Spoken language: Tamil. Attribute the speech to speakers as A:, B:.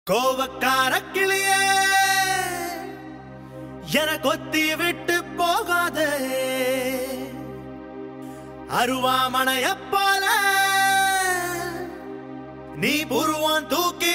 A: கோவக்கார கிளியே என கொத்தி விட்டு போகாதே அருவாமனைய போல நீ புருவான் தூக்கி